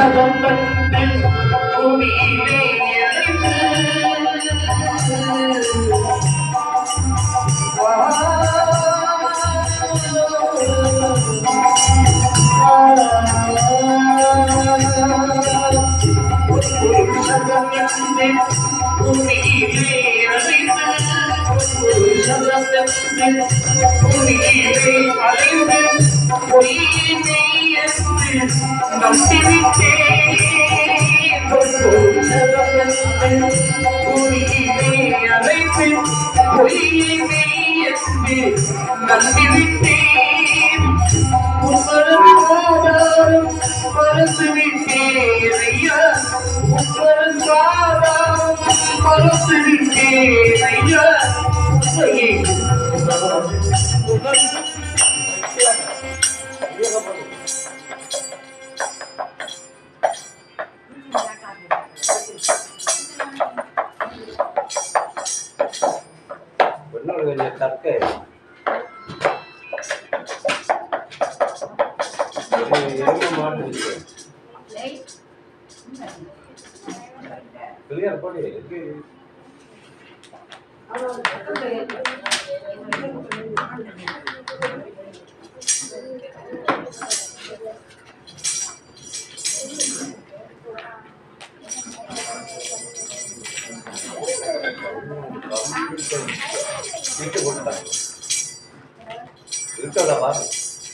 சதம் தந்து பூமியிலே இறைத்து நம்பிவிட்டேன் உப்பரங்காதாரம் மறந்து விட்டேன் ஐயா உப்பரங்காதாரம் மறந்து விட்டேன் ஐயா உண்மையை உணர்ந்து இன்னொரு கொஞ்சம் தர்க்க எருமை மாட்டு இருக்கு கிளியர் போடு இருக்கு விட்டு கொடுத்தாங்க இருக்கடா பாரு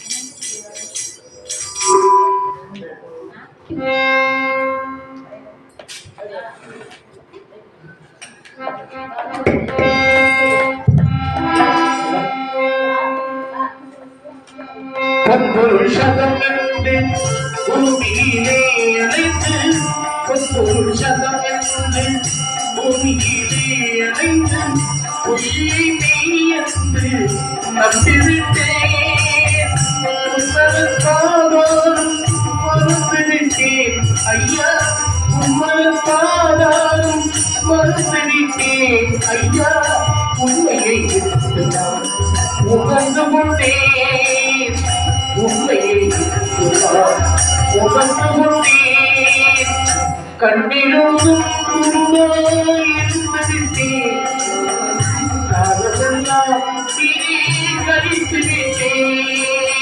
பொன்பொருள் சதம் என்று பூமியிலே அழைத்து பொன்பொருள் சதம் என்று பூமியிலே அழைத்து பொய்யை மெய் என்று நம்பிவிட்டேன் உம்மதற்காதாரம் மறுத்துவிட்டேன் ஐயா உம்மதற்காதாரம் மறுத்துவிட்டேன் ஐயா உண்மையை நான் உணர்ந்து கொண்டேன் உண்மையை நான் உணர்ந்து கொண்டேன் கண்ணிலும் இருந்துவிட்டேன் காலமெல்லாம் கழித்து விட்டேன்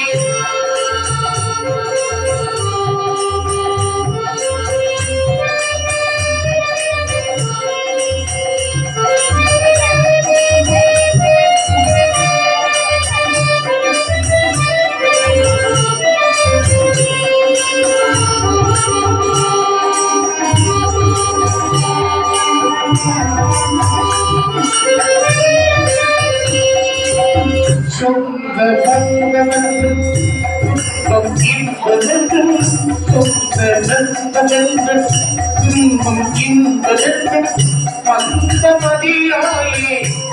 சொந்த பந்தமென்று துன்பம் இன்பதென்று சொந்த நண்பனென்று துன்பம் இன்பதென்று வந்த மதியாயே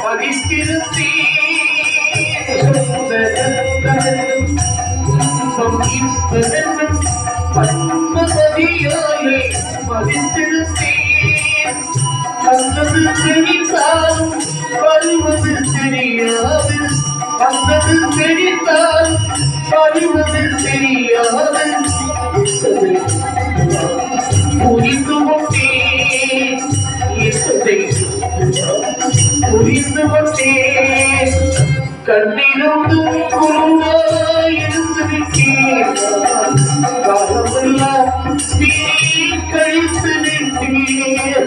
மதித்திருந்தேன் சொந்த நண்பனென்று துன்பம் இன்பதென்று வந்த மதியாயே மதித்திருந்தேன் வந்தது தெரிந்தாலும் வருவது தெரியாது வந்தது தெரிந்தாலும் வருவது தெரியாது புரிந்து கொண்டேன் என்பதை புரிந்து கொண்டேன் கண்ணிலிருந்து குருடாய் இருந்து விட்டேன் காலமெல்லாம் நீ கழித்து விட்டேன்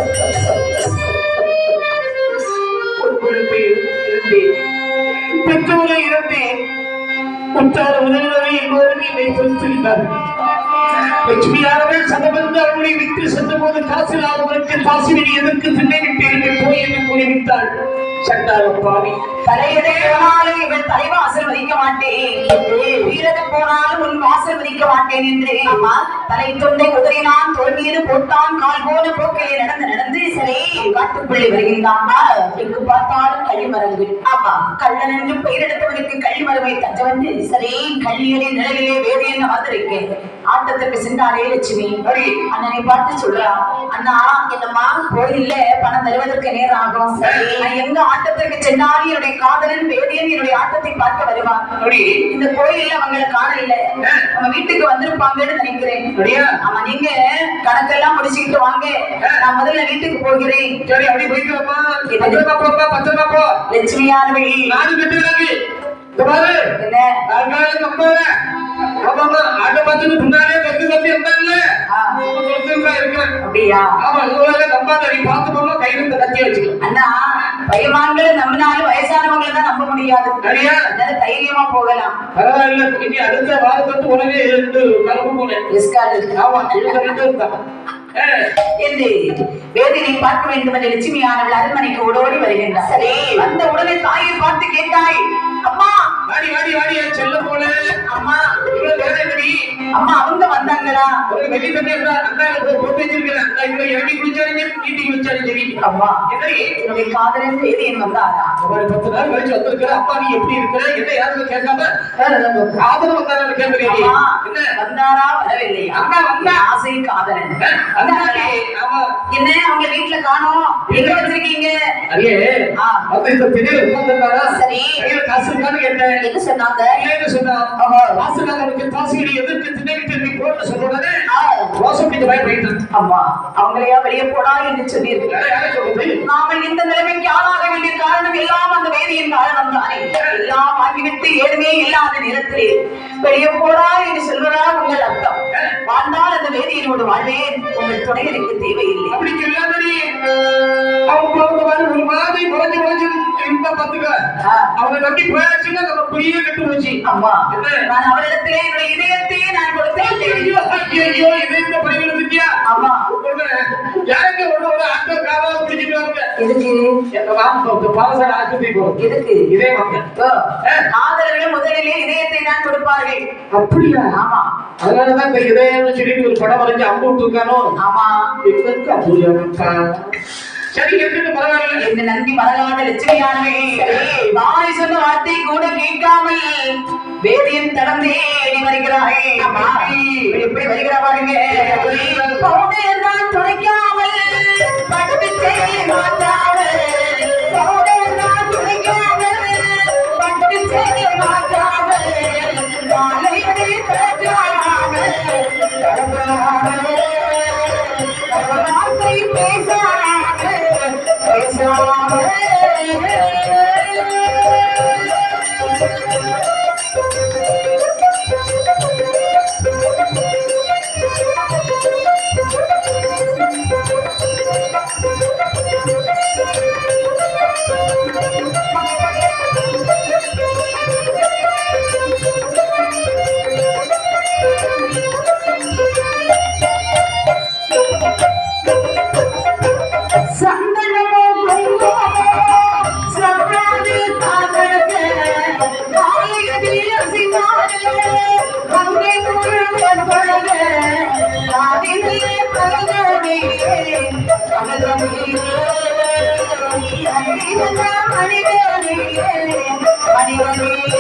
ஒரு குழந்தை இருந்தேன் பெற்றோரை இறந்தேன் உற்றார உறவினரை எல்லோரும் என்னை பொறுத்திருந்தார்கள் லட்சுமியானவள் சதவந்து அவளை விட்டு சென்ற போது காசு லாபத்தில் காசுவினை எதற்கு திண்ணை விட்டேன் போய் என்று கூறிவிட்டாள் சண்டாள பாவி தலையதே போனாலும் இவள் தலைவாசல் மதிக்க மாட்டேன் வீரது போனாலும் உன் வாசல் மதிக்க மாட்டேன் என்று அம்மா தலை தொண்டை உதறினான் தோல் மீது போட்டான் கால் போன போக்கிலே நடந்து நடந்து சரி காட்டுக்குள்ளே வருகின்றான் எங்கு பார்த்தாலும் கழிமரங்கள் ஆமா கள்ளன் என்று பெயரெடுத்தவனுக்கு கழிமரமை தஞ்சவன்று சரி கள்ளியலின் நிழலிலே வேறு என்ன வந்திருக்கேன் ஆட்டத்திற்கு சென்றாலே லட்சுமி சரி. அண்ணனை பார்த்து சொல்றா அண்ணா என்னம்மா கோயில்ல பணம் தருவதற்கு நேரம் ஆகும் நான் எங்க ஆட்டத்திற்கு சென்றாலும் என்னுடைய காதலன் வேதியன் என்னுடைய ஆட்டத்தை பார்க்க வருவான் அப்படி இந்த கோயில்ல அவங்களை காணல நம்ம வீட்டுக்கு வந்திருப்பாங்கன்னு நினைக்கிறேன் அப்படியா ஆமா நீங்க கணக்கெல்லாம் முடிச்சுக்கிட்டு வாங்க நான் முதல்ல வீட்டுக்கு போகிறேன் சரி அப்படி போயிட்டு வாப்பா பத்திரமா போப்பா பத்திரமா போ லட்சுமியானவள் நாடு கட்டுகிறாங்க இந்த பாரு என்ன அதனால நம்பாத ஆமாமா ஆட்டை பார்த்துட்டு முன்னாடியே கத்து கத்தி இருந்தாங்கல்ல ஆ, இருக்கிறேன் அப்படியா ஆமா இதுவரை நம்பாத நீ பார்த்து போமா கையில இந்த கத்தியை வச்சுக்கோ அண்ணா பையமான்களை நம்பினாலும் வயசானவங்களை தான் நம்ப முடியாது சரியா அதனால தைரியமா போகலாம் பரவாயில்ல இனி அடுத்த வாரத்துக்கு உடனே ரெண்டு கலப்பு போனேன் எஸ்கார்டு ஆமா இவங்க ரெண்டு இருந்தா என்று வேதினை பார்க்க வேண்டும் என்று லட்சுமியானவள் அரண்மனைக்கு ஓடோடி வருகின்றார் சரி வந்த உடனே தாயை பார்த்து கேட்டாய் அம்மா வாடி வாடி வாடி என் செல்ல போல அம்மா இவ்வளவு வேலை என்னடி அம்மா அவங்க வந்தாங்களா ஒரு வெள்ளி தண்ணி இருந்தா அண்ணா எனக்கு ஒரு போட்டு வச்சிருக்கிறேன் அண்ணா இவ்வளவு இறங்கி குளிச்சாலும் சரி நீட்டி குளிச்சாலும் சரி அம்மா என்னடி என்னுடைய காதலன் வேதியன் வந்தாரா ஒரு பத்து நாள் கழிச்சு வந்திருக்கிற அப்பா நீ எப்படி இருக்கிற என்ன யாரும் கேட்காம காதல் வந்தாரு கேட்கறீங்க அம்மா, என்ன வந்தாரா வரவில்லையா அண்ணா வந்தா. என் ஆசை காதலன் அண்ணாடி ஆமா என்ன அவங்க வீட்டுல காணோம் எங்க வச்சிருக்கீங்க அடியே ஆ. வந்து இந்த திடீர் உட்கார்ந்துருந்தாரா சரி. கையில காசு இருக்கான்னு கேட்டேன் என்ன சொன்னாங்க இல்லைன்னு சொன்னா வாசகாரனுக்கு காசுகளை எதிர்த்து திண்ணைக்கு நீ போட்டு சொன்ன உடனே ஆ, ரோசம் நீங்க பயப்படிட்டு அம்மா அவங்களையா வெளியே போடா என்று சொல்லியிருக்கு வேற யாரை சொல்றது நாம இந்த நிலைமைக்கு ஆளாக வேண்டிய காரணம் எல்லாம் அந்த வேதியின் காரணம் தானே எல்லாம் வாங்கிவிட்டு ஏதுமே இல்லாத நேரத்திலே வெளியே போடா என்று சொல்வதா உங்கள் அர்த்தம் வாழ்ந்தால் அந்த வேதியினோடு வாழ்வேன் உங்கள் துணை எனக்கு தேவையில்லை அப்படி சொல்லாதடி அவங்க அவங்க மாதிரி ஒரு மாதிரி குறைஞ்சு குறைஞ்சு இருந்தா பாத்துக்க ஆ. அவங்க நம்பி போயாச்சுன்னா நம்ம புரிய கட்டு போச்சு அம்மா என்ன? நான் அவரிடத்திலே என்னுடைய இதயத்தையே நான் கொடுத்தேன் ஐயோ ஐயோ ஐயோ இது இந்த பணிகள் இருக்கியா ஆமா யாருக்கு ஒரு ஒரு ஆட்கள் காவா பிடிச்சிட்டு வாங்க எதுக்கு எங்க வாங்க பாலசாலை ஆஸ்பத்திரி போகும் எதுக்கு இதே வாங்க ஓ, காதலர்கள் முதலிலே இதயத்தை தான் கொடுப்பார்கள் அப்படியா ஆமா அதனாலதான் இந்த இதயம்னு சொல்லிட்டு ஒரு படம் வரைஞ்சு அம்பு விட்டுருக்கானோ ஆமா எங்களுக்கு அப்படியாப்பா சரி இருக்கட்டும் பரவாயில்ல இந்த நந்தி மலராத லட்சுமியானவே வாய் சொன்ன வார்த்தை கூட கேட்காமல் வேதியம் தடந்தேடி வருகிறாய் இவள் எப்படி வருகிறா பாருங்க பவுடர் தான் துடைக்காமல் பட்டு செய்தி மாற்றாமல் பவுடர் தான் துடைக்காமல் பட்டு செய்தி மாற்றாமல் மாலையடி திறக்காமல் தடுக்காமல் வார்த்தை பேசாமல் சந்தனமோ குங்குமமோ சப்ராது காதலுக்கு மாலையடி அசிமாறு மங்கை முழுவன் பழக காதிலே பரதோடியே பரதோடியே அடிவந்த மணிகோடியே அடிவடியே